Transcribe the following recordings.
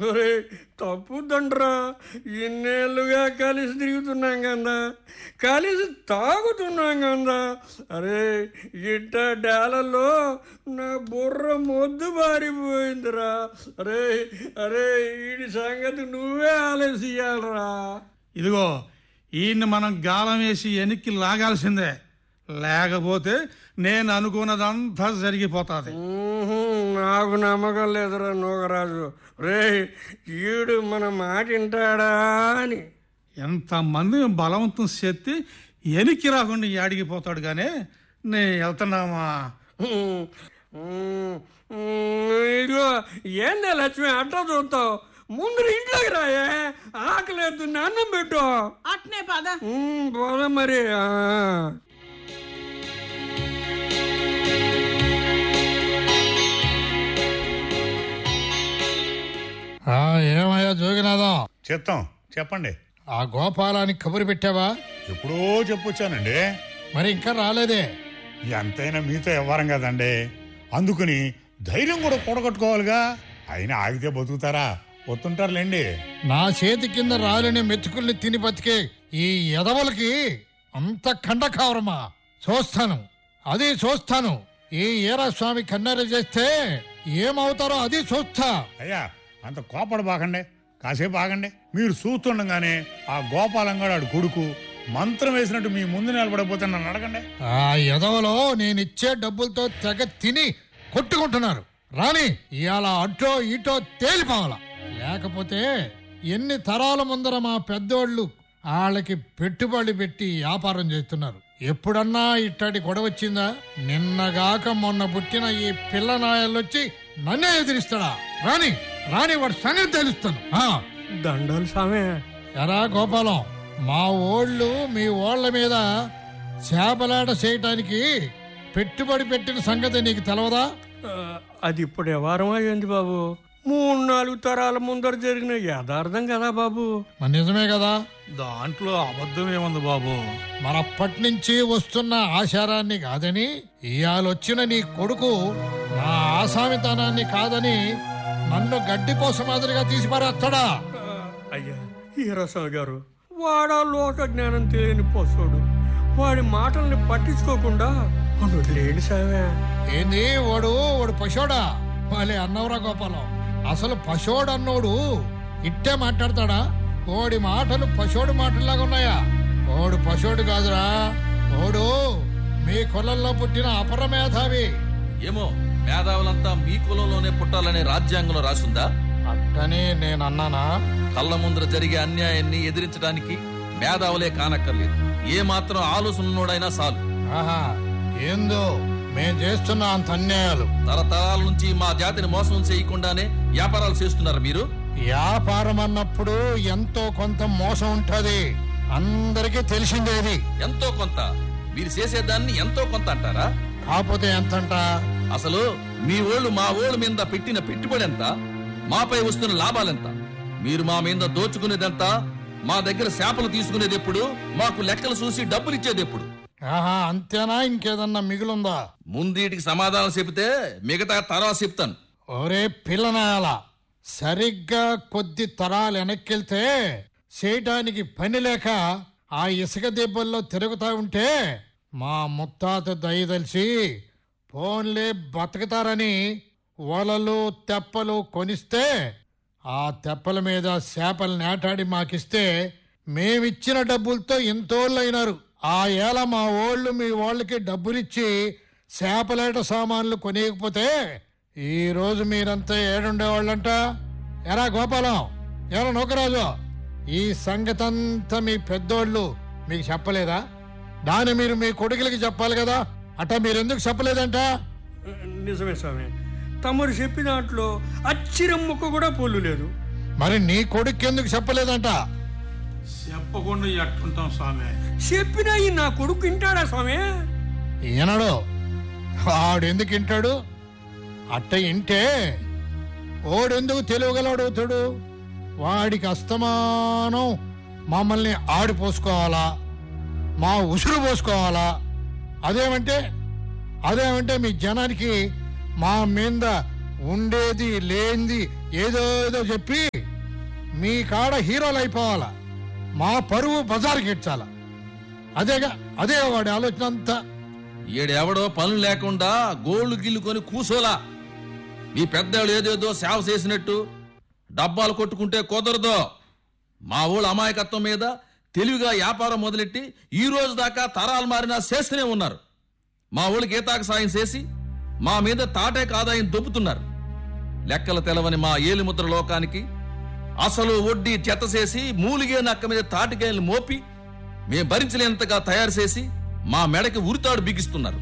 ఒరే తప్పుదండ్రా ఇన్నేళ్ళుగా కలిసి తిరుగుతున్నాం కదా కలిసి తాగుతున్నాం కదా అరే ఇట్ట డాలలో నా బుర్ర మొద్దు బారిపోయిందిరా అరే అరే వీడి సంగతి నువ్వే ఆలోచించాలరా ఇదిగో ఈయన్ని మనం గాలం వేసి వెనక్కి లాగాల్సిందే లేకపోతే నేను అనుకున్నదంతా జరిగిపోతుంది ఊహుం, నాకు నమ్మకం లేదురా నూగరాజు రే ఈడు మన మాట వింటాడా అని ఎంతమంది బలవంతం చేస్తే వెనక్కి రాకుండా ఏడిగిపోతాడు కానీ నేను వెళ్తున్నామా ఉమ్, ఉమ్, ఉమ్, ఇదిగో ఏందే లక్ష్మి అట్లా చూస్తావు ముందు ఇంట్లోకి రాయే ఆకలేదు అన్నం పెట్టు అట్నే పద ఉమ్, పోదా మరి ఆ. ఆ, ఏమయ్యా జోగినాథం చిత్తం చెప్పండి ఆ గోపాలానికి కబురు పెట్టావా ఎప్పుడో చెప్పొచ్చానండి మరి ఇంకా రాలేదే ఎంతైనా మీతో ఇవ్వరం కదండి అందుకుని ధైర్యం కూడా కూడగట్టుకోవాలిగా అయినా ఆగితే బతుకుతారా వస్తుంటారులేండి నా చేతి కింద రాలిన మెతుకుల్ని తిని బతికే ఈ ఎదవలకి అంత కండకావరమా చూస్తాను అది చూస్తాను ఈ ఈరాస్వామి కన్నెర చేస్తే ఏమవుతారో అది చూస్తా అయ్యా అంత కోపడ బాకండి కాసేపు ఆగండి మీరు చూస్తుండగానే ఆ గోపాలంగాడు ఆడు కొడుకు మంత్రం వేసినట్టు మీ ముందు నిలబడకపోతే నన్ను అడగండి ఆ ఎదవలో నేనిచ్చే డబ్బులతో తెగ తిని కొట్టుకుంటున్నారు రాని ఇవాళ అటో ఇటో తేలిపోవాల లేకపోతే ఎన్ని తరాల ముందర మా పెద్దోళ్ళు వాళ్ళకి పెట్టుబడి పెట్టి వ్యాపారం చేస్తున్నారు ఎప్పుడన్నా ఇట్టటి గొడవ వచ్చిందా నిన్నగాక మొన్న పుట్టిన ఈ పిల్ల నాయలొచ్చి నన్నే ఎదిరిస్తాడా రాని రాని వాడి సంగతి తెలుస్తాను ఆ దండాలు సామే ఎరా గోపాలం మా ఓళ్ళు మీ ఓళ్ళ మీద చేపలాట చేయటానికి పెట్టుబడి పెట్టిన సంగతి నీకు తెలవదా ఆ, అది ఇప్పుడు వ్యవహారం అయ్యింది బాబు మూడు నాలుగు తరాల ముందర జరిగిన యథార్థం కదా బాబు మరి నిజమే కదా దాంట్లో అబద్ధం ఏముంది బాబు మరప్పటి నుంచి వస్తున్న ఆచారాన్ని కాదని ఇయాలొచ్చిన నీ కొడుకు నా ఆసామితనాన్ని కాదని నన్ను గడ్డిపోస మాదిరిగా తీసి పారేస్తాడా ఆ, అయ్యా ఈరస్వామి గారు వాడా లోక జ్ఞానం తెలియని పశువుడు వాడి మాటల్ని పట్టించుకోకుండా వదిలేడు సామే ఏంది వాడు వాడు పశోడా వాళ్ళే అన్నవరా గోపాలం అసలు పశోడు అన్నోడు ఇట్టే మాట్లాడతాడా ఓడి మాటలు పశోడు మాటల్లాగా ఉన్నాయా ఓడు పశోడు కాదురా ఓడు మీ కులంలో పుట్టిన అపర మేధావి ఏమో మేధావులంతా మీ కులంలోనే పుట్టాలనే రాజ్యాంగంలో రాసుందా అట్టని నేను అన్నానా కళ్ళ ముందర జరిగే అన్యాయాన్ని ఎదిరించడానికి మేధావులే కానక్కర్లేదు ఏ మాత్రం ఆలోచన ఉన్నోడైనా చాలు ఆహా ఏందో మేం చేస్తున్న అంత అన్యాయాలు తరతరాల నుంచి మా జాతిని మోసం చేయకుండానే వ్యాపారాలు చేస్తున్నారు మీరు వ్యాపారం అన్నప్పుడు ఎంతో కొంత మోసం ఉంటది అందరికీ తెలిసిందేది ఎంతో కొంత మీరు చేసేదాన్ని ఎంతో కొంత అంటారా కాకపోతే ఎంతంట అసలు మీ ఓళ్ళు మా ఓళ్ళ మీద పెట్టిన పెట్టుబడి ఎంత మాపై వస్తున్న లాభాలెంత మీరు మా మీద దోచుకునేదెంత మా దగ్గర శాపలు తీసుకునేది ఎప్పుడు మాకు లెక్కలు చూసి డబ్బులు ఇచ్చేది ఎప్పుడు ఆహా అంతేనా ఇంకేదన్నా మిగులుందా ముందీటికి సమాధానం చెబితే మిగతా తర్వాత చెప్తాను ఒరే పిల్లనాయాల సరిగ్గా కొద్ది తరాలు వెనక్కెళ్తే చేయటానికి పని లేక ఆ ఇసుక దెబ్బల్లో తిరుగుతా ఉంటే మా ముత్తాత దయదలిసి ఫోన్లే బతుకుతారని వలలు తెప్పలు కొనిస్తే ఆ తెప్పల మీద చేపలు నేటాడి మాకిస్తే మేమిచ్చిన డబ్బులతో ఇంతోళ్ళైనారు ఆ ఏళ మా ఓళ్ళు మీ వాళ్ళకి డబ్బులిచ్చి చేపలేట సామాన్లు కొనేయకపోతే ఈ రోజు మీరంతా ఏడుండేవాళ్ళంట ఎరా గోపాలం ఎరా నూకరాజు ఈ సంగతంతా మీ పెద్దోళ్ళు మీకు చెప్పలేదా దాన్ని మీరు మీ కొడుకులకి చెప్పాలి కదా అట్ట మీరెందుకు చెప్పలేదంట నిజమే స్వామి తమరు చెప్పిన దాంట్లో అచ్చిరం ముక్క కూడా పొల్లు లేదు మరి నీ కొడుకు ఎందుకు చెప్పలేదంట చెప్పకుండా ఎట్టుంటాం స్వామి చెప్పినా ఈ నా కొడుకు వింటాడా స్వామి ఈనడు ఆడెందుకు వింటాడు అట్ట ఇంటే ఓడెందుకు తెలియగలవుతాడు వాడికి అస్తమానం మమ్మల్ని ఆడిపోసుకోవాలా మా ఉసురు పోసుకోవాలా అదేమంటే అదేమంటే మీ జనానికి మా మీద ఉండేది లేనిది ఏదో ఏదో చెప్పి మీ కాడ హీరోలు అయిపోవాలా మా పరువు బజార్కి ఇచ్చాల అదేగా అదే వాడి ఆలోచన అంతా ఈడెవడో పనులు లేకుండా గోళ్లు గిల్లుకొని కూసోలా మీ పెద్దవాళ్ళు ఏదేదో సేవ చేసినట్టు డబ్బాలు కొట్టుకుంటే కుదరదు మా ఊళ్ళ అమాయకత్వం మీద తెలివిగా వ్యాపారం మొదలెట్టి ఈ రోజు దాకా తరాలు మారినా చేస్తూనే ఉన్నారు మా ఊళ్ళకి ఈతాకు సాయం చేసి మా మీద తాటేక ఆదాయం దొబ్బుతున్నారు లెక్కలు తెలవని మా ఏలిముద్ర లోకానికి అసలు వడ్డీ జత చేసి మూలిగే నక్క మీద తాటికాయలు మోపి మేం భరించలేంతగా తయారు చేసి మా మెడకి ఉరితాడు బిగిస్తున్నారు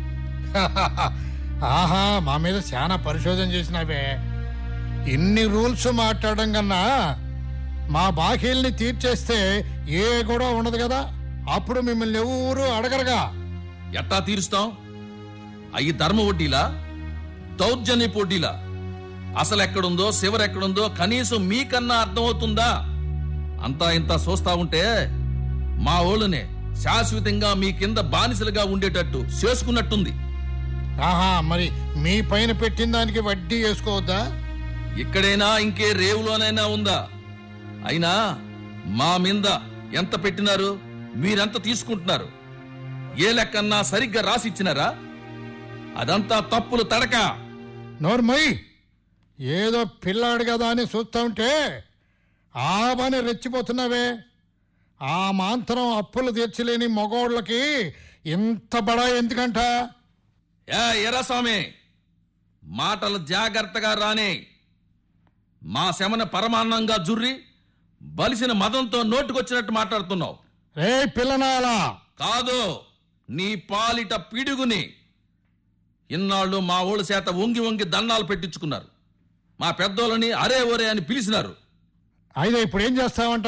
ఆహా మా మీద చాలా పరిశోధన చేసినావే ఇన్ని రూల్స్ మాట్లాడడం కన్నా మా బాకీల్ని తీర్చేస్తే ఏ గొడవ ఉండదు కదా అప్పుడు మిమ్మల్ని ఎవరు అడగరుగా ఎట్టా తీరుస్తాం అయ్యి ధర్మ వడ్డీలా దౌర్జన్య వడ్డీలా అసలు ఎక్కడుందో శివరు ఎక్కడుందో కనీసం మీకన్నా అర్థమవుతుందా అంతా ఇంత చూస్తా ఉంటే మా ఓళ్ళనే శాశ్వతంగా మీ కింద బానిసలుగా ఉండేటట్టు చేసుకున్నట్టుంది ఆహా మరి మీ పైన పెట్టిన దానికి వడ్డీ వేసుకోవద్దా ఇక్కడైనా ఇంకే రేవులోనైనా ఉందా అయినా మా మీద ఎంత పెట్టినారు మీరెంత తీసుకుంటున్నారు ఏ లెక్కన్నా సరిగ్గా రాసిచ్చినారా అదంతా తప్పులు తడక నోర్మయ్ ఏదో పిల్లాడు కదా అని చూస్తా ఉంటే ఆ పని రెచ్చిపోతున్నావే ఆ మాంతరం అప్పులు తీర్చలేని మగోళ్ళకి ఇంత బడా ఎందుకంట ఏ ఎర్రస్వామి మాటలు జాగ్రత్తగా రానే మా శమన పరమాన్నంగా జుర్రి బలిసిన మదంతో నోటుకొచ్చినట్టు మాట్లాడుతున్నావు రే పిల్లనాలా కాదు నీ పాలిట పిడుగుని ఇన్నాళ్ళు మా ఊళ్ళ చేత వంగి వంగి దండాలు పెట్టించుకున్నారు మా పెద్దోళ్ళని అరే ఒరే అని పిలిచినారు అయితే ఇప్పుడు ఏం చేస్తావంట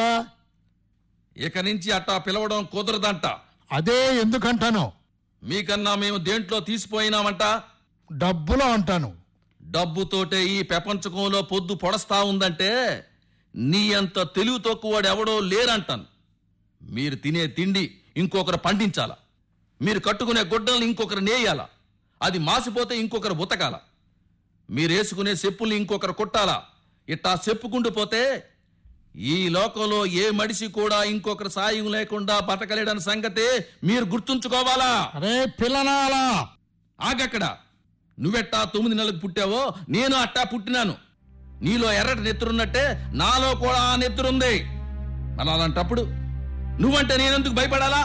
ఇక నుంచి అట్టా పిలవడం కుదరదంట అదే ఎందుకంటాను మీకన్నా మేము దేంట్లో తీసిపోయినామంట డబ్బులో అంటాను డబ్బుతోటే ఈ ప్రపంచకంలో పొద్దు పొడస్తా ఉందంటే నీ అంత తెలివి తక్కువవాడు ఎవడో లేరంటాను మీరు తినే తిండి ఇంకొకరు పండించాలా మీరు కట్టుకునే గుడ్డల్ని ఇంకొకరు నేయాలా అది మాసిపోతే ఇంకొకరు ఉతకాల మీరేసుకునే చెప్పుల్ని ఇంకొకరు కొట్టాలా ఇట్టా చెప్పుకుంటూ పోతే ఈ లోకంలో ఏ మడిసి కూడా ఇంకొకరు సాయం లేకుండా బతకలేడని సంగతే మీరు గుర్తుంచుకోవాలా అరే పిల్లనాలా ఆగక్కడ నువ్వెట్టా తొమ్మిది నెలలకు పుట్టావో నేను అట్టా పుట్టినాను నీలో ఎర్రటి నెత్తురున్నట్టే నాలో కూడా ఆ నెత్తురుంది మరి అలాంటప్పుడు నువ్వంటే నేనెందుకు భయపడాలా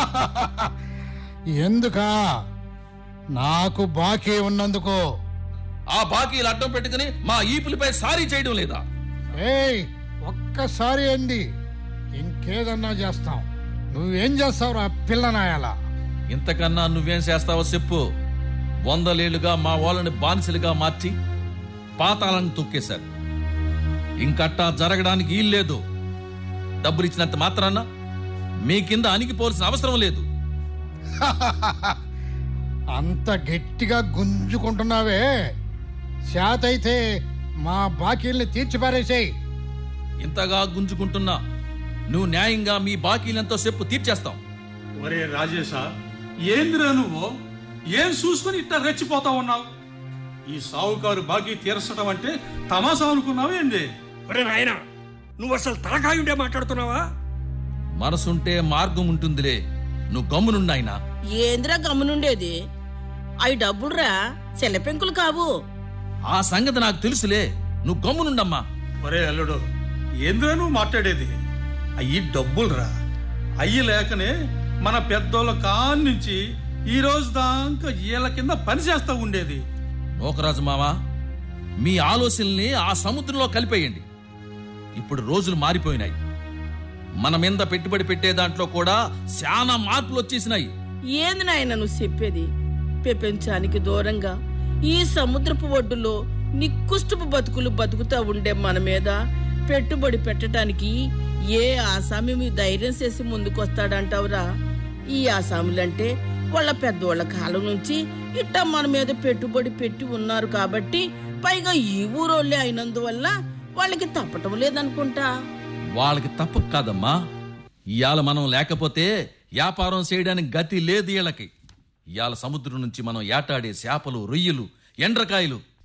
ఎందుకా నాకు బాకీ ఉన్నందుకు ఆ బాకీలు అడ్డం పెట్టుకుని మా ఈపులపై సారీ చేయడం లేదా ఏయ్ ఒక్కసారి అండి ఇంకేదన్నా చేస్తాం నువ్వేం చేస్తావురా పిల్లనాయాలా ఇంతకన్నా నువ్వేం చేస్తావో చెప్పు వందలేళ్లుగా మా వాళ్ళని బానిసలుగా మార్చి పాతాలను తొక్కేశారు ఇంకట్టా జరగడానికి వీల్లేదు డబ్బులు ఇచ్చినంత మాత్రాన మీ కింద అణిగిపోవాల్సిన అవసరం లేదు అంత గట్టిగా గుంజుకుంటున్నావే శాతైతే మా బాకీల్ని తీర్చిపారేసేయ్ ఇంతగా గుంజుకుంటున్నా నువ్వు న్యాయంగా మీ బాకీలెంతో చెప్పు తీర్చేస్తాం ఒరే రాజేశా ఏందిరా నువ్వు ఏం చూసుకుని ఇట్లా రెచ్చిపోతా ఉన్నావు ఈ సావుకారు బాకీ తీర్చడం అంటే తమాసా అనుకున్నావు ఏంది ఒరే నాయన నువ్వు అసలు తలకాయ ఉండే మాట్లాడుతున్నావా మనసుంటే మార్గం ఉంటుందిలే నువ్వు గమ్మునున్నాయినా ఏందిరా గమ్మునుండేది అవి డబ్బులురా చెల్లపెంకులు కావు ఆ సంగతి నాకు తెలుసులే నువ్వు గమ్మునుండమ్మా ఒరే అల్లుడు ఏందిరా నువ్వు మాట్లాడేది అయ్యి డబ్బులురా అయ్యి లేకనే మన పెద్దోళ్ళ కాన్నించి ఈ రోజు దాకా వీళ్ళ కింద పని చేస్తా ఉండేది నోకరాజు మావా మీ ఆలోచనల్ని ఆ సముద్రంలో కలిపేయండి ఇప్పుడు రోజులు మారిపోయినాయి మన మీద పెట్టుబడి పెట్టే దాంట్లో కూడా చాలా మార్పులు వచ్చేసినాయి ఏంది నాయన నువ్వు చెప్పేది ప్రపంచానికి దూరంగా ఈ సముద్రపు ఒడ్డులో నిక్కుష్టపు బతుకులు బతుకుతా ఉండే మన మీద పెట్టుబడి పెట్టడానికి ఏ ఆసామి మీ ధైర్యం చేసి ముందుకొస్తాడంటావురా ఈ ఆసాములంటే వాళ్ళ పెద్దోళ్ళ కాలం నుంచి ఇట్టా మన మీద పెట్టుబడి పెట్టి ఉన్నారు కాబట్టి పైగా ఈ ఊరోళ్ళే అయినందువల్ల వాళ్ళకి తప్పటం లేదనుకుంటా వాళ్ళకి తప్పు కాదమ్మా ఇవాళ మనం లేకపోతే వ్యాపారం చేయడానికి గతి లేదు వీళ్ళకి ఇవాళ సముద్రం నుంచి మనం ఏటాడే చేపలు రొయ్యలు ఎండ్రకాయలు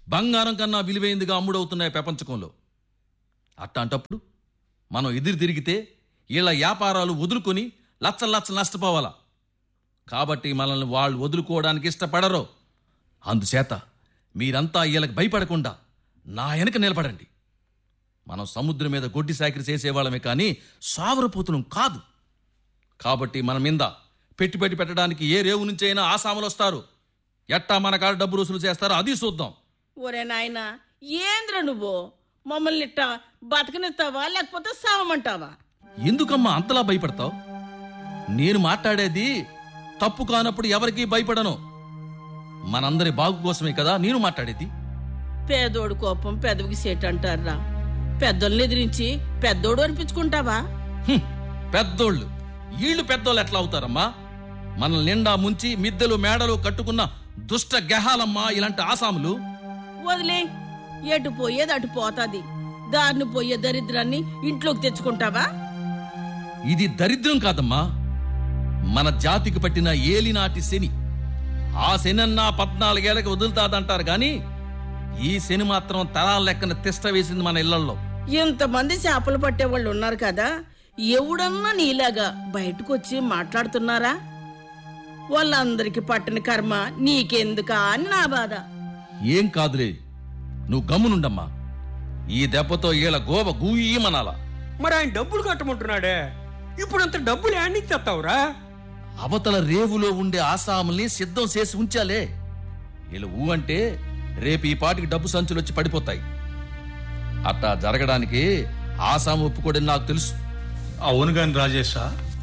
బంగారం కన్నా విలువైందిగా అమ్ముడవుతున్నాయి ప్రపంచకంలో అట్లాంటప్పుడు మనం ఎదురు తిరిగితే వీళ్ళ వ్యాపారాలు వదులుకొని లచ్చలు లచ్చలు నష్టపోవాలా కాబట్టి మనల్ని వాళ్ళు వదులుకోవడానికి ఇష్టపడరు అందుచేత మీరంతా వీళ్ళకి భయపడకుండా నా వెనక నిలబడండి మనం సముద్రం మీద గొడ్డి సాకిరి చేసేవాళ్ళమే కానీ సావరపోతులం కాదు కాబట్టి మన మీద పెట్టుబడి పెట్టడానికి ఏ రేవు నుంచి అయినా ఆసాములు వస్తారు ఎట్టా మన కాడ డబ్బు రుసులు చేస్తారో అది చూద్దాం ఒరే నాయనా ఏంద్ర నువ్వు మమ్మల్ని ఇట్ట బతకనిస్తావా లేకపోతే సావమంటావా ఎందుకమ్మా అంతలా భయపడతావు నేను మాట్లాడేది తప్పు కానప్పుడు ఎవరికీ భయపడను మనందరి బాగు కోసమే కదా నేను మాట్లాడేది పేదోడు కోపం పెదవికి సేటు అంటారా పెద్దోళ్ళని ఎదిరించి పెద్దోడు అనిపించుకుంటావా హ్మ్, పెద్దోళ్ళు వీళ్ళు పెద్దోళ్ళు ఎట్లా అవుతారమ్మా మనల్ని నిండా ముంచి మిద్దెలు మేడలు కట్టుకున్న దుష్ట గెహాలమ్మా ఇలాంటి ఆసాములు వదిలే ఎటు పోయేది అటు పోతాది దారిని పోయే దరిద్రాన్ని ఇంట్లోకి తెచ్చుకుంటావా ఇది దరిద్రం కాదమ్మా మన జాతికి పట్టిన ఏలినాటి శని ఆ శనన్నా పద్నాలుగేళ్లకు వదులుతాదంటారు గాని ఈ శని మాత్రం తరాల లెక్కన తిష్ట వేసింది మన ఇళ్లలో ఇంతమంది చేపలు పట్టేవాళ్ళు ఉన్నారు కదా ఎవడన్నా నీలాగా బయటకు వచ్చి మాట్లాడుతున్నారా వాళ్ళందరికి పట్టిన కర్మ నీకెందుకా అని నా బాధ ఏం కాదులే నువ్వు గమ్మునుండమ్మా ఈ దెబ్బతో ఈల గోవ గూయమనాలా మరి ఆయన డబ్బులు కట్టమంటున్నాడే ఇప్పుడు అంత డబ్బులు యాడ్నికి తెస్తావురా అవతల రేవులో ఉండే ఆసాముల్ని సిద్ధం చేసి ఉంచాలే వీళ్ళు ఊ అంటే రేపు ఈ పాటికి డబ్బు సంచులు వచ్చి పడిపోతాయి అట్టా జరగడానికి ఆసాము ఒప్పుకోడని నాకు తెలుసు అవును గాని రాజేశా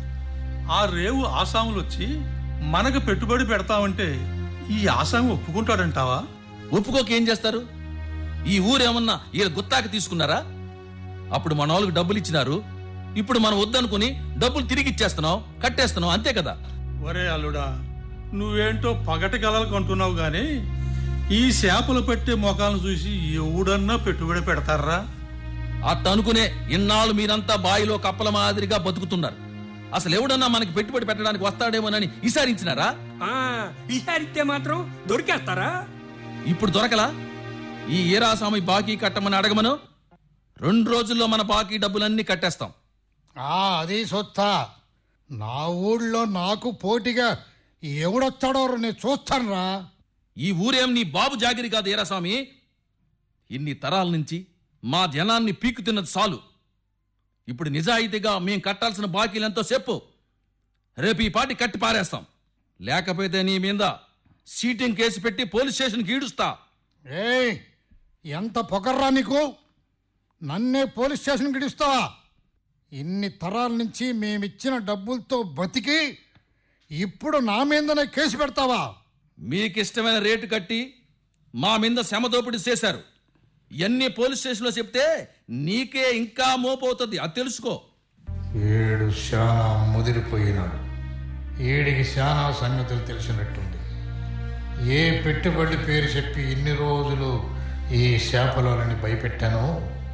ఆ రేవు ఆసాములు వచ్చి మనకు పెట్టుబడి పెడతామంటే ఈ ఆసామి ఒప్పుకుంటాడంటావా ఒప్పుకోక ఏం చేస్తారు ఈ ఊరేమన్నా వీళ్ళ గుత్తాకి తీసుకున్నారా అప్పుడు మన వాళ్ళకి డబ్బులు ఇచ్చినారు ఇప్పుడు మనం వద్దనుకుని డబ్బులు తిరిగి ఇచ్చేస్తున్నాం కట్టేస్తున్నాం అంతే కదా ఒరే అల్లుడా నువ్వేంటో పగటి కలలు కొంటున్నావు గాని ఈ చేపలు పెట్టే మొఖాలను చూసి ఎవడన్నా పెట్టుబడి పెడతారా అట్ట అనుకునే ఇన్నాళ్ళు మీరంతా బాయిలో కప్పల మాదిరిగా బతుకుతున్నారు అసలు ఎవడన్నా మనకి పెట్టుబడి పెట్టడానికి వస్తాడేమోనని ఈసారించినారా ఆ, ఈసారి ఇస్తే మాత్రం దొరికేస్తారా ఇప్పుడు దొరకలా ఈ ఈరాసామి బాకీ కట్టమని అడగమను రెండు రోజుల్లో మన బాకీ డబ్బులన్నీ కట్టేస్తాం ఆ అది సొత్త నా ఊళ్ళో నాకు పోటీగా ఎవడొస్తాడో నేను చూస్తానురా ఈ ఊరేం నీ బాబు జాగిరి కాదు ఈరాస్వామి ఇన్ని తరాల నుంచి మా జనాన్ని పీకు తిన్నది చాలు ఇప్పుడు నిజాయితీగా మేం కట్టాల్సిన బాకీలెంతో చెప్పు రేపు ఈ పాటి కట్టి పారేస్తాం లేకపోతే నీ మీద సీటింగ్ కేసు పెట్టి పోలీస్ స్టేషన్కి ఈడుస్తా ఏయ్ ఎంత పొగర్రా నీకు నన్నే పోలీస్ స్టేషన్కి ఇస్తావా ఇన్ని తరాల నుంచి మేమిచ్చిన డబ్బులతో బతికి ఇప్పుడు నా మీదనే కేసు పెడతావా మీకిష్టమైన రేటు కట్టి మా మీద శ్రమదోపిడి చేశారు ఇవన్నీ పోలీస్ స్టేషన్లో చెప్తే నీకే ఇంకా మోపవుతుంది అది తెలుసుకో ఏడు శానా ముదిరిపోయినాడు ఏడికి శానా సంగతులు తెలిసినట్టుంది ఏ పెట్టుబడి పేరు చెప్పి ఇన్ని రోజులు ఈ శాపలోని భయపెట్టానో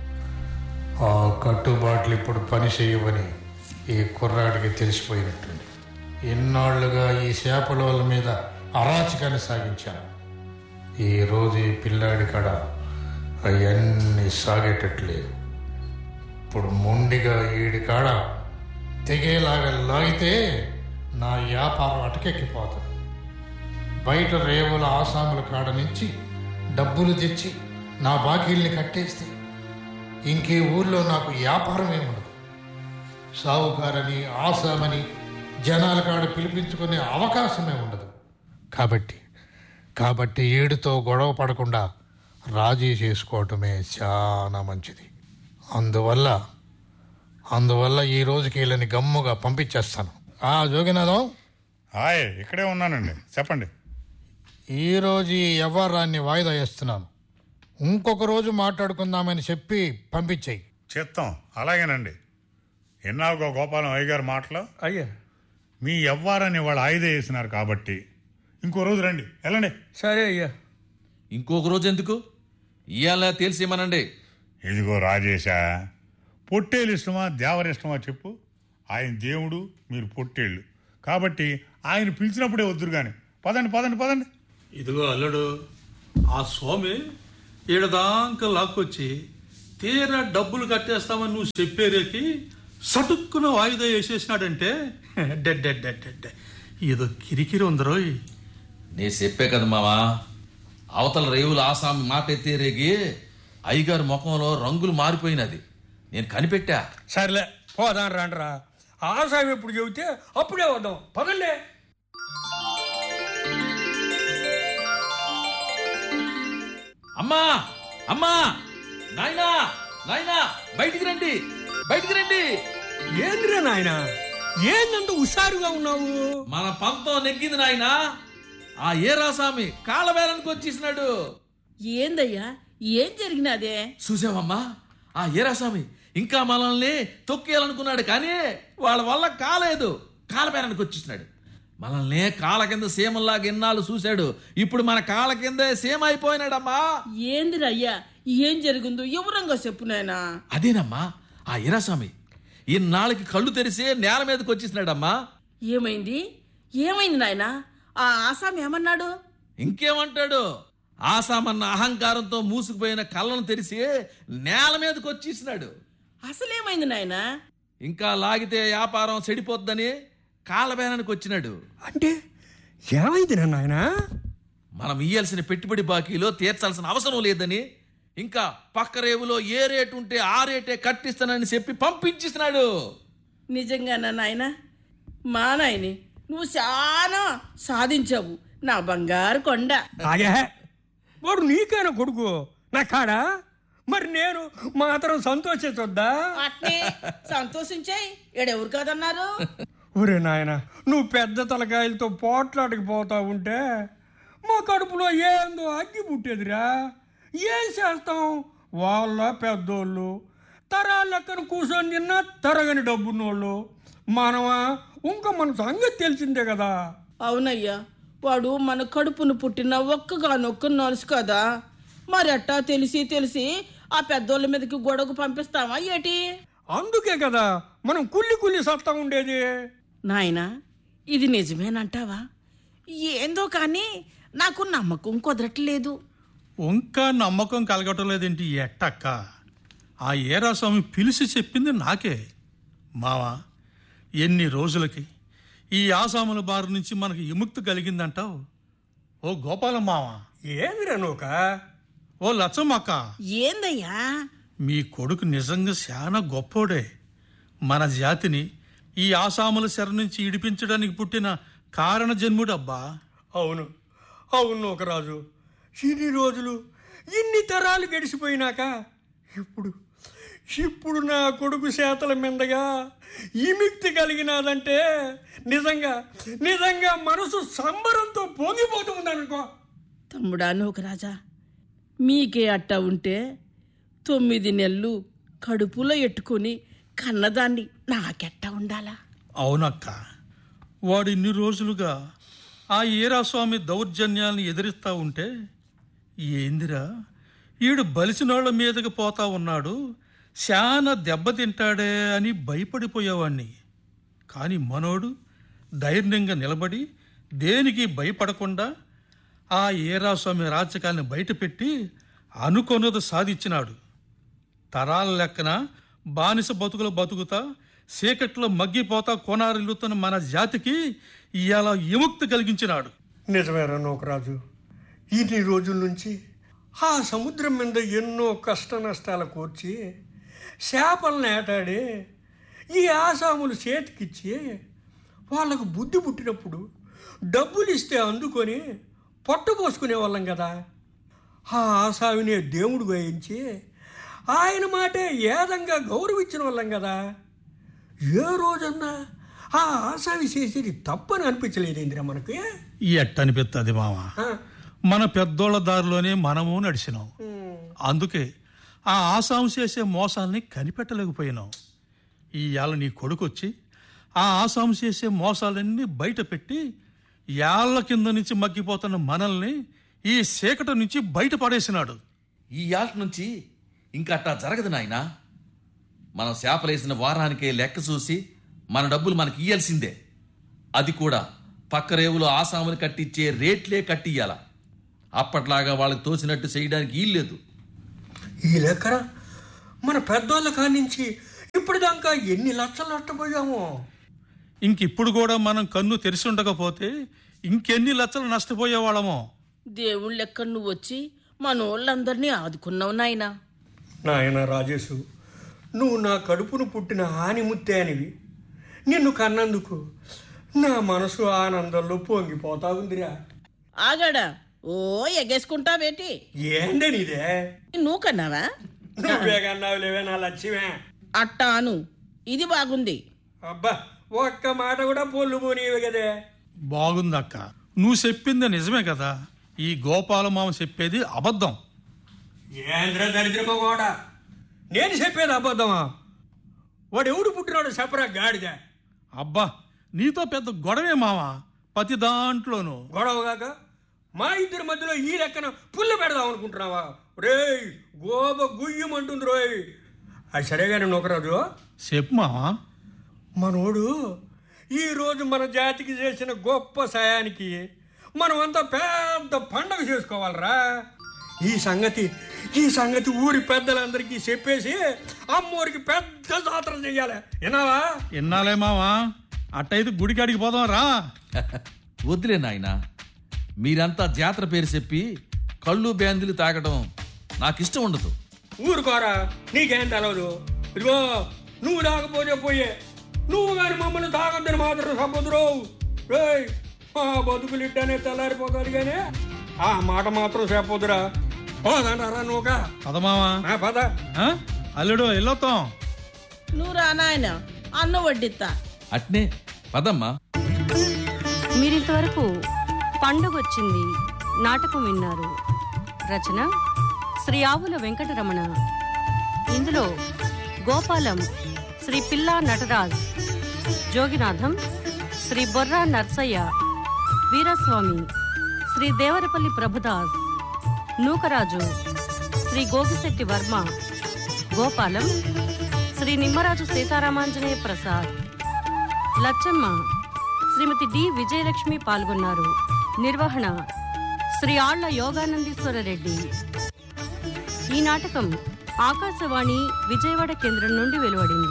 ఆ కట్టుబాట్లు ఇప్పుడు పని చేయవని ఈ కుర్రాడికి తెలిసిపోయినట్టుంది ఎన్నాళ్లుగా ఈ శాపలోల మీద అరాచకాన్ని సాగించాను ఈ రోజు ఈ పిల్లాడి కాడ అవన్నీ సాగేటట్లేదు ఇప్పుడు మొండిగా ఈడి కాడ తెగేలాగా లాగితే నా వ్యాపారం అటకెక్కిపోతుంది బయట రేవుల ఆసాముల కాడ నుంచి డబ్బులు తెచ్చి నా బాకీల్ని కట్టేస్తే ఇంకే ఊర్లో నాకు వ్యాపారం ఏముండదు సావుకారని ఆసామని జనాల కాడ పిలిపించుకునే అవకాశమే ఉండదు కాబట్టి కాబట్టి ఏడుతో గొడవ పడకుండా రాజీ చేసుకోవటమే చాలా మంచిది అందువల్ల అందువల్ల ఈ రోజుకి వీళ్ళని గమ్ముగా పంపించేస్తాను ఆ జోగినాథం హాయ్ ఇక్కడే ఉన్నానండి చెప్పండి ఈ రోజు ఈ వ్యవహారాన్ని వాయిదా వేస్తున్నాను ఇంకొక రోజు మాట్లాడుకుందామని చెప్పి పంపించేయి చిత్తం అలాగేనండి ఎన్నావుగా గోపాలం అయ్య గారి మాటలు అయ్యా మీ ఎవ్వారని వాళ్ళు ఆయుధ వేసినారు కాబట్టి ఇంకో రోజు రండి వెళ్ళండి సరే అయ్యా ఇంకొక రోజు ఎందుకు ఇవాళ తెలిసిమనండి ఇదిగో రాజేశా పొట్టేలు ఇష్టమా దేవర ఇష్టమా చెప్పు ఆయన దేవుడు మీరు పొట్టేళ్ళు కాబట్టి ఆయన పిలిచినప్పుడే వద్దురు కానీ పదండి పదండి పదండి ఇదిగో అల్లుడు ఆ స్వామి ఈడదాంక లాక్కొచ్చి తీరా డబ్బులు కట్టేస్తామని నువ్వు చెప్పేరేకి సటుక్కున వాయిదా వేసేసినాడంటే డెడ్ డెడ్ డెడ్ డెడ్ ఏదో కిరికిరి ఉందరోయ్ నే చెప్పే కదా మావా అవతల రేవుల ఆసామి మాట ఎత్తే రేగి అయ్యగారి ముఖంలో రంగులు మారిపోయినది నేను కనిపెట్టా సర్లే పోదాం రండ్రా ఆసామి ఎప్పుడు చెబితే అప్పుడే వద్దాం పదండి అమ్మా అమ్మా నాయనా నాయనా బయటికి రండి బయటికి రండి ఏంద్రా నాయన ఏందంత హుషారుగా ఉన్నావు మన పంతం నెగ్గింది నాయనా ఆ ఏరాసామి కాళ్ళబేరానికి వచ్చేసినాడు ఏందయ్యా ఏం జరిగినదే చూసావమ్మా ఆ ఏరాస్వామి ఇంకా మనల్ని తొక్కేయాలనుకున్నాడు కానీ వాళ్ళ వల్ల కాలేదు కాలబేరానికి వచ్చేసినాడు మనల్ని కాళ్ళ కింద సీమల్లాగా ఎన్నాళ్ళు చూశాడు ఇప్పుడు మన కాళ్ళ కిందే సీమ అయిపోయినాడమ్మా ఏందిరయ్యా ఏం జరిగిందో వివరంగా చెప్పు నాయనా అదేనమ్మా ఆ ఈరాస్వామి ఇన్నాళ్ళకి కళ్ళు తెరిసి నేల మీదకి వచ్చేసినాడమ్మా ఏమైంది ఏమైంది నాయనా ఆ ఆసామి ఏమన్నాడు ఇంకేమంటాడు ఆసామన్న అహంకారంతో మూసుకుపోయిన కళ్ళను తెరిసి నేల మీదకి వచ్చేసినాడు అసలేమైంది నాయనా ఇంకా లాగితే వ్యాపారం చెడిపోద్దని కాళ్ళబేరానికి వచ్చినాడు అంటే ఏమైంది నాయన మనం ఇయ్యాల్సిన పెట్టుబడి బాకీలో తీర్చాల్సిన అవసరం లేదని ఇంకా పక్క రేవులో ఏ రేటు ఉంటే ఆ రేటే కట్టిస్తానని చెప్పి పంపించేసినాడు నిజంగానా నాయనా మా నాయని నువ్వు చాలా సాధించావు నా బంగారు కొండ ఆగే వాడు నీకైనా కొడుకు నా కాడా మరి నేను మాత్రం సంతోషించొద్దా అట్నే సంతోషించాయి ఎడెవరు కాదన్నారు ఒరే నాయన నువ్వు పెద్ద తలకాయలతో పోట్లాడకి పోతా ఉంటే మా కడుపులో ఏందో అగ్గి పుట్టేదిరా ఏం చేస్తాం వాళ్ళ పెద్దోళ్ళు తరాల లెక్కన కూర్చొని తిన్నా తరగని డబ్బున్నోళ్ళు మనమా ఇంకా మన సంగతి తెలిసిందే కదా అవునయ్యా వాడు మన కడుపును పుట్టిన ఒక్కగానొక్క నలుసు కదా మరెట్టా తెలిసి తెలిసి ఆ పెద్దోళ్ళ మీదకి గొడవకు పంపిస్తావా ఏటి అందుకే కదా మనం కుల్లి కుల్లి సత్తా ఉండేది నాయనా ఇది నిజమేనంటావా ఏందో కానీ నాకు నమ్మకం కుదరట్లేదు ఇంకా నమ్మకం కలగటం లేదేంటి ఈ ఎట్టక్క ఆ ఏరాస్వామి పిలిచి చెప్పింది నాకే మావా ఎన్ని రోజులకి ఈ ఆసాముల బారి నుంచి మనకి విముక్తి కలిగిందంటావు ఓ గోపాలం మావా ఏదిరా నూక ఓ లచ్చమ్మక్క ఏందయ్యా మీ కొడుకు నిజంగా చాలా గొప్పోడే మన జాతిని ఈ ఆసాముల శర నుంచి ఇడిపించడానికి పుట్టిన కారణ జన్ముడబ్బా అవును అవును ఒక రాజు ఇన్ని రోజులు ఇన్ని తరాలు గడిచిపోయినాక ఇప్పుడు ఇప్పుడు నా కొడుకు చేతల మీదగా విముక్తి కలిగినాదంటే నిజంగా నిజంగా మనసు సంబరంతో పొంగిపోతుందనుకో తమ్ముడా రాజా మీకే అట్టా ఉంటే తొమ్మిది నెలలు కడుపులో ఎట్టుకొని కన్నదాన్ని నాకెట్టా ఉండాలా అవునక్క వాడు ఇన్ని రోజులుగా ఆ ఈరాస్వామి దౌర్జన్యాల్ని ఎదిరిస్తా ఉంటే ఏందిరా ఈడు బలిసినోళ్ల మీదకి పోతా ఉన్నాడు శాన దెబ్బతింటాడే అని భయపడిపోయేవాణ్ణి కానీ మనోడు ధైర్యంగా నిలబడి దేనికి భయపడకుండా ఆ ఏరాస్వామి రాజకాన్ని బయటపెట్టి అనుకొన్నది సాధించినాడు తరాల లెక్కన బానిస బతుకులు బతుకుతా చీకట్లో మగ్గిపోతా కొనారిల్లుతున్న మన జాతికి ఇవాళ విముక్తి కలిగించినాడు నిజమేరా నూకరాజు ఇన్ని రోజుల నుంచి ఆ సముద్రం మీద ఎన్నో కష్ట నష్టాలు కూర్చి చేపలను ఏటాడి ఈ ఆసాములు చేతికిచ్చి వాళ్ళకు బుద్ధి పుట్టినప్పుడు డబ్బులు ఇస్తే అందుకొని పొట్టపోసుకునే వాళ్ళం కదా ఆ ఆసామినే దేవుడు వేయించి ఆయన మాటే ఏదంగా గౌరవించిన వాళ్ళం కదా ఏ రోజన్నా ఆ ఆసామి చేసేది తప్పని అనిపించలేదేందిరా మనకి ఎట్టనిపిస్తుంది మామ ఆ, మన పెద్దోళ్ళ దారిలోనే మనము నడిచినాం అందుకే ఆ ఆసాం చేసే మోసాల్ని కనిపెట్టలేకపోయినాం ఇవాళ నీ కొడుకు వచ్చి ఆ ఆసాం చేసే మోసాలన్నీ బయట పెట్టి యాళ్ళ కింద నుంచి మగ్గిపోతున్న మనల్ని ఈ చీకట నుంచి బయట పడేసినాడు ఈ ఆట నుంచి ఇంకా అట్టా జరగదు నాయనా మనం చేపలేసిన వారానికే లెక్క చూసి మన డబ్బులు మనకి ఇయ్యాల్సిందే అది కూడా పక్క రేవులో ఆసాములు కట్టించే రేట్లే కట్టియ్యాల అప్పట్లాగా వాళ్ళకి తోచినట్టు చేయడానికి వీల్లేదు ఈ లెక్కన మన పెద్దోళ్ళ కానించి ఇప్పుడు దాకా ఎన్ని లక్షలు నష్టపోయామో ఇంకిప్పుడు కూడా మనం కన్ను తెరిచి ఉండకపోతే ఇంకెన్ని లక్షలు నష్టపోయేవాళ్ళమో దేవుళ్ళ లెక్క నువ్వు వచ్చి మనోళ్ళందరినీ ఆదుకున్నావు నాయనా నాయన రాజేశు నువ్వు నా కడుపును పుట్టిన హానిముత్తే అనివి నిన్ను కన్నందుకు నా మనసు ఆనందంలో పొంగిపోతా ఉందిరా ఆగాడా ఓ ఎగేసుకుంటావేటి ఏందే నీదే నువ్వు కన్నావా నువ్వే కన్నావు లేవే నా లక్ష్యమే అట్టాను ఇది బాగుంది అబ్బా ఒక్క మాట కూడా పొల్లు పోనీవి కదే బాగుందక్క నువ్వు చెప్పింది నిజమే కదా ఈ గోపాల మామ చెప్పేది అబద్ధం ఏంద్ర దరిద్రమో కూడా నేను చెప్పేది అబద్ధమా వాడు ఎవడు పుట్టినాడు చెప్పరా గాడిద అబ్బా నీతో పెద్ద గొడవే మామ ప్రతి దాంట్లోనూ గొడవ కాక మా ఇద్దరి మధ్యలో ఈ లెక్కన పుల్ల పెడదాం అనుకుంటున్నావా రేయ్ గోబ గుయ్యమంటుంది రోయ్ అది సరేగానే నొకరాజు చెప్పు మావా మనోడు ఈరోజు మన జాతికి చేసిన గొప్ప సాయానికి మనమంతా పెద్ద పండగ చేసుకోవాలరా ఈ సంగతి ఈ సంగతి ఊరి పెద్దలందరికీ చెప్పేసి అమ్మోరికి పెద్ద జాతర చెయ్యాలి విన్నావా ఎన్నాలే మావా అట్టయితే గుడికాడికి పోదాం రా వదిలే నాయనా మీరంతా జాతర పేరు చెప్పి కళ్ళు బ్యాందులు తాగడం నాకిష్టం ఉండదు ఊరుకోరా నీకేం తెలవదు ఇదిగో నువ్వు తాగపోతే పోయే నువ్వు కానీ మమ్మల్ని తాగొద్దని మాత్రం సముద్రం రేయ్ మా బతుకులు ఇట్టనే తెల్లారిపోతారు కానీ ఆ మాట మాత్రం చెప్పొద్దురా పోదంటారా నువ్వుగా పద మావా ఆ పద ఆ? అల్లుడు వెళ్ళొత్తాం నువ్వు రా నాయన అన్న వడ్డిత్తా అట్నే పదమ్మా మీరింతవరకు పండుగ వచ్చింది నాటకం విన్నారు రచన శ్రీ ఆవుల వెంకటరమణ ఇందులో గోపాలం శ్రీ పిల్లా నటరాజ్ జోగినాథం శ్రీ బొర్రా నర్సయ్య వీరస్వామి శ్రీ దేవరపల్లి ప్రభుదాస్ నూకరాజు శ్రీ గోగిశెట్టి వర్మ గోపాలం శ్రీ నిమ్మరాజు సీతారామాంజనేయ ప్రసాద్ లచ్చమ్మ శ్రీమతి డి విజయలక్ష్మి పాల్గొన్నారు నిర్వహణ శ్రీ ఆళ్ల యోగానందీశ్వర రెడ్డి ఈ నాటకం ఆకాశవాణి విజయవాడ కేంద్రం నుండి వెలువడింది